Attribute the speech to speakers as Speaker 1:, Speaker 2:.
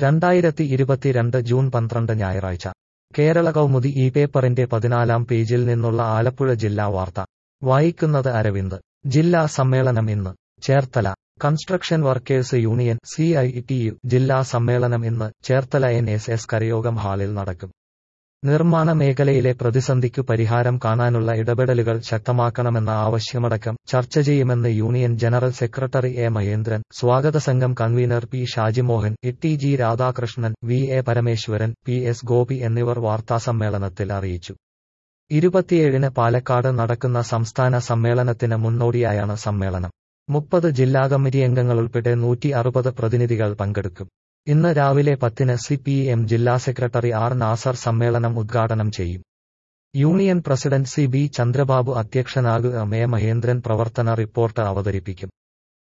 Speaker 1: രണ്ടായിരത്തി ഇരുപത്തിരണ്ട് ജൂൺ പന്ത്രണ്ട് ഞായറാഴ്ച കേരള കൗമുദി ഈ പേപ്പറിന്റെ പതിനാലാം പേജിൽ നിന്നുള്ള ആലപ്പുഴ ജില്ലാ വാർത്ത വായിക്കുന്നത് അരവിന്ദ് ജില്ലാ സമ്മേളനം ഇന്ന് Cherthala construction workers union C I T U ജില്ലാ സമ്മേളനം ഇന്ന് ചേർത്തല എൻ എസ് എസ് കരയോഗം ഹാളിൽ നടക്കും നിർമ്മാണ മേഖലയിലെ പ്രതിസന്ധിക്കു പരിഹാരം കാണാനുള്ള ഇടപെടലുകൾ ശക്തമാക്കണമെന്ന ആവശ്യമടക്കം ചർച്ച ചെയ്യുമെന്ന് union general secretary A Mahendran സ്വാഗത സംഘം convener P Shajimohan E T G Radhakrishnan V A Parameswaran P S Gopi എന്നിവർ വാർത്താസമ്മേളനത്തിൽ അറിയിച്ചു ഇരുപത്തിയേഴിന് പാലക്കാട് നടക്കുന്ന സംസ്ഥാന സമ്മേളനത്തിന് മുന്നോടിയായാണ് സമ്മേളനം മുപ്പത് ജില്ലാ കമ്മിറ്റി അംഗങ്ങളുൾപ്പെടെ നൂറ്റി അറുപത് പ്രതിനിധികൾ പങ്കെടുക്കും ഇന്ന് രാവിലെ പത്തിന് സി പി എം ജില്ലാ സെക്രട്ടറി ആർ നാസർ സമ്മേളനം ഉദ്ഘാടനം ചെയ്യും union president C B Chandrababu അധ്യക്ഷനാകുക എ മഹേന്ദ്രൻ പ്രവർത്തന റിപ്പോർട്ട് അവതരിപ്പിക്കും